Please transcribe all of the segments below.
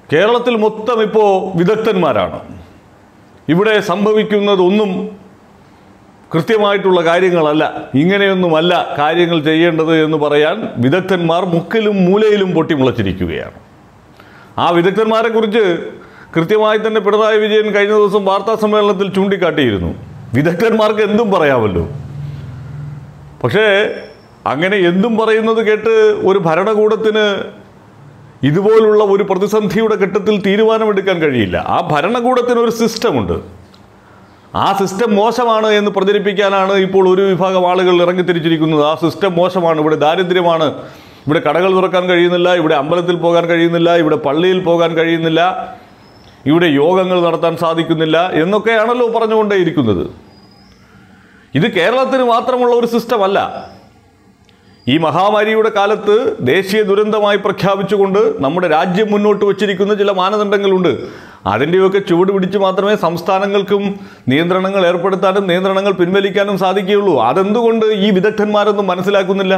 കേരളത്തിൽ മൊത്തം ഇപ്പോൾ വിദഗ്ധന്മാരാണ് ഇവിടെ സംഭവിക്കുന്നതൊന്നും കൃത്യമായിട്ടുള്ള കാര്യങ്ങളല്ല ഇങ്ങനെയൊന്നുമല്ല കാര്യങ്ങൾ ചെയ്യേണ്ടത് എന്ന് പറയാൻ വിദഗ്ധന്മാർ മുക്കിലും മൂലയിലും പൊട്ടിമുളച്ചിരിക്കുകയാണ് ആ വിദഗ്ധന്മാരെക്കുറിച്ച് കൃത്യമായി തന്നെ പിണറായി വിജയൻ കഴിഞ്ഞ ദിവസം വാർത്താ സമ്മേളനത്തിൽ ചൂണ്ടിക്കാട്ടിയിരുന്നു വിദഗ്ധന്മാർക്ക് എന്തും പറയാമല്ലോ പക്ഷേ അങ്ങനെ എന്തും പറയുന്നത് കേട്ട് ഒരു ഭരണകൂടത്തിന് ഇതുപോലുള്ള ഒരു പ്രതിസന്ധിയുടെ ഘട്ടത്തിൽ തീരുമാനമെടുക്കാൻ കഴിയില്ല ആ ഭരണകൂടത്തിന് ഒരു സിസ്റ്റമുണ്ട് ആ സിസ്റ്റം മോശമാണ് എന്ന് പ്രചരിപ്പിക്കാനാണ് ഇപ്പോൾ ഒരു വിഭാഗം ആളുകൾ ഇറങ്ങിത്തിരിച്ചിരിക്കുന്നത് ആ സിസ്റ്റം മോശമാണ് ഇവിടെ ദാരിദ്ര്യമാണ് ഇവിടെ കടകൾ തുറക്കാൻ കഴിയുന്നില്ല ഇവിടെ അമ്പലത്തിൽ പോകാൻ കഴിയുന്നില്ല ഇവിടെ പള്ളിയിൽ പോകാൻ കഴിയുന്നില്ല ഇവിടെ യോഗങ്ങൾ നടത്താൻ സാധിക്കുന്നില്ല എന്നൊക്കെയാണല്ലോ പറഞ്ഞുകൊണ്ടേയിരിക്കുന്നത് ഇത് കേരളത്തിന് മാത്രമുള്ള ഒരു സിസ്റ്റമല്ല ഈ മഹാമാരിയുടെ കാലത്ത് ദേശീയ ദുരന്തമായി പ്രഖ്യാപിച്ചുകൊണ്ട് നമ്മുടെ രാജ്യം മുന്നോട്ട് വച്ചിരിക്കുന്ന ചില മാനദണ്ഡങ്ങളുണ്ട് അതിൻ്റെയൊക്കെ ചുവട് പിടിച്ച് മാത്രമേ സംസ്ഥാനങ്ങൾക്കും നിയന്ത്രണങ്ങൾ ഏർപ്പെടുത്താനും നിയന്ത്രണങ്ങൾ പിൻവലിക്കാനും സാധിക്കുകയുള്ളൂ അതെന്തുകൊണ്ട് ഈ വിദഗ്ധന്മാരൊന്നും മനസ്സിലാക്കുന്നില്ല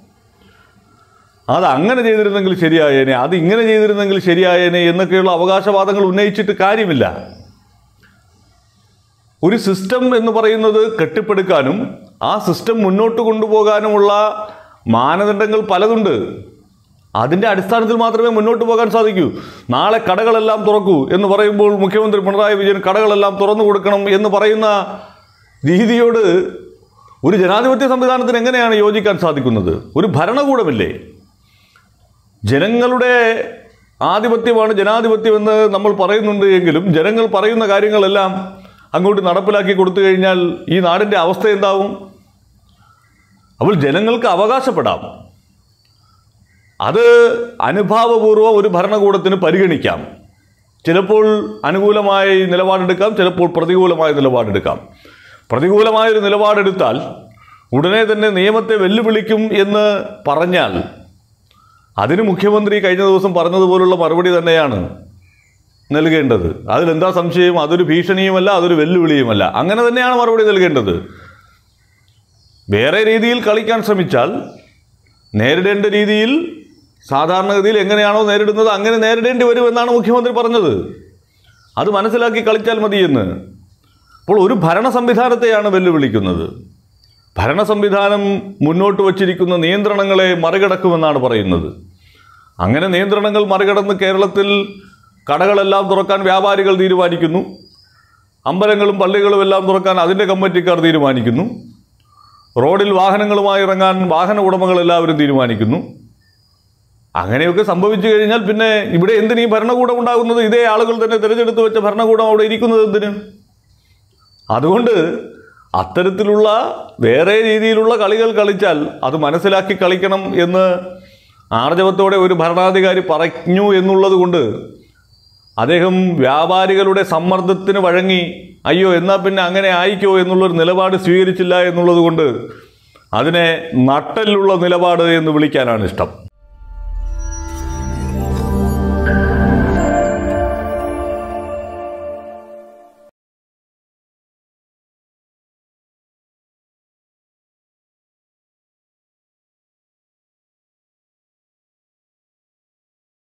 അത് അങ്ങനെ ചെയ്തിരുന്നെങ്കിൽ ശരിയായേനെ അത് ഇങ്ങനെ ചെയ്തിരുന്നെങ്കിൽ ശരിയായേനെ എന്നൊക്കെയുള്ള അവകാശവാദങ്ങൾ ഉന്നയിച്ചിട്ട് കാര്യമില്ല ഒരു സിസ്റ്റം എന്ന് പറയുന്നത് കെട്ടിപ്പടുക്കാനും ആ സിസ്റ്റം മുന്നോട്ട് കൊണ്ടുപോകാനുമുള്ള മാനദണ്ഡങ്ങൾ പലതുണ്ട് അതിൻ്റെ അടിസ്ഥാനത്തിൽ മാത്രമേ മുന്നോട്ട് പോകാൻ സാധിക്കൂ നാളെ കടകളെല്ലാം തുറക്കൂ എന്ന് പറയുമ്പോൾ മുഖ്യമന്ത്രി പിണറായി വിജയൻ കടകളെല്ലാം തുറന്നു കൊടുക്കണം എന്ന് പറയുന്ന രീതിയോട് ഒരു ജനാധിപത്യ സംവിധാനത്തിന് എങ്ങനെയാണ് യോജിക്കാൻ സാധിക്കുന്നത് ഒരു ഭരണകൂടമില്ലേ ജനങ്ങളുടെ ആധിപത്യമാണ് ജനാധിപത്യം എന്ന് നമ്മൾ പറയുന്നുണ്ട് എങ്കിലും ജനങ്ങൾ പറയുന്ന കാര്യങ്ങളെല്ലാം അങ്ങോട്ട് നടപ്പിലാക്കി കൊടുത്തു കഴിഞ്ഞാൽ ഈ നാടിൻ്റെ അവസ്ഥ എന്താവും അപ്പോൾ ജനങ്ങൾക്ക് അവകാശപ്പെടാം അത് അനുഭാവപൂർവ്വം ഒരു ഭരണകൂടത്തിന് പരിഗണിക്കാം ചിലപ്പോൾ അനുകൂലമായ നിലപാടെടുക്കാം ചിലപ്പോൾ പ്രതികൂലമായ നിലപാടെടുക്കാം പ്രതികൂലമായ ഒരു നിലപാടെടുത്താൽ ഉടനെ തന്നെ നിയമത്തെ വെല്ലുവിളിക്കും എന്ന് പറഞ്ഞാൽ അതിന് മുഖ്യമന്ത്രി കഴിഞ്ഞ ദിവസം പറഞ്ഞതുപോലുള്ള മറുപടി തന്നെയാണ് നൽകേണ്ടത് അതിലെന്താ സംശയം അതൊരു ഭീഷണിയുമല്ല അതൊരു വെല്ലുവിളിയുമല്ല അങ്ങനെ തന്നെയാണ് മറുപടി നൽകേണ്ടത് വേറെ രീതിയിൽ കളിക്കാൻ ശ്രമിച്ചാൽ നേരിടേണ്ട രീതിയിൽ സാധാരണഗതിയിൽ എങ്ങനെയാണോ നേരിടുന്നത് അങ്ങനെ നേരിടേണ്ടി വരുമെന്നാണ് മുഖ്യമന്ത്രി പറഞ്ഞത് അത് മനസ്സിലാക്കി കളിച്ചാൽ മതിയെന്ന് അപ്പോൾ ഒരു ഭരണ സംവിധാനത്തെയാണ് വെല്ലുവിളിക്കുന്നത് ഭരണ സംവിധാനം മുന്നോട്ട് വച്ചിരിക്കുന്ന നിയന്ത്രണങ്ങളെ മറികടക്കുമെന്നാണ് പറയുന്നത് അങ്ങനെ നിയന്ത്രണങ്ങൾ മറികടന്ന് കേരളത്തിൽ കടകളെല്ലാം തുറക്കാൻ വ്യാപാരികൾ തീരുമാനിക്കുന്നു അമ്പലങ്ങളും പള്ളികളും എല്ലാം തുറക്കാൻ അതിൻ്റെ കമ്മിറ്റിക്കാർ തീരുമാനിക്കുന്നു റോഡിൽ വാഹനങ്ങളുമായി ഇറങ്ങാൻ വാഹന ഉടമകൾ എല്ലാവരും തീരുമാനിക്കുന്നു അങ്ങനെയൊക്കെ സംഭവിച്ചു കഴിഞ്ഞാൽ പിന്നെ ഇവിടെ എന്തിനീ ഭരണകൂടം ഉണ്ടാകുന്നത് ഇതേ ആളുകൾ തന്നെ തിരഞ്ഞെടുത്ത് വെച്ച ഭരണകൂടം അവിടെ ഇരിക്കുന്നത് എന്തിന് അതുകൊണ്ട് അത്തരത്തിലുള്ള വേറെ രീതിയിലുള്ള കളികൾ കളിച്ചാൽ അത് മനസ്സിലാക്കി കളിക്കണം എന്ന് ആർജവത്തോടെ ഒരു ഭരണാധികാരി പറഞ്ഞു എന്നുള്ളത് കൊണ്ട് അദ്ദേഹം വ്യാപാരികളുടെ സമ്മർദ്ദത്തിന് വഴങ്ങി അയ്യോ എന്നാൽ പിന്നെ അങ്ങനെ ആയിക്കോ എന്നുള്ളൊരു നിലപാട് സ്വീകരിച്ചില്ല എന്നുള്ളത് കൊണ്ട് അതിനെ നട്ടലുള്ള നിലപാട് എന്ന് വിളിക്കാനാണ് ഇഷ്ടം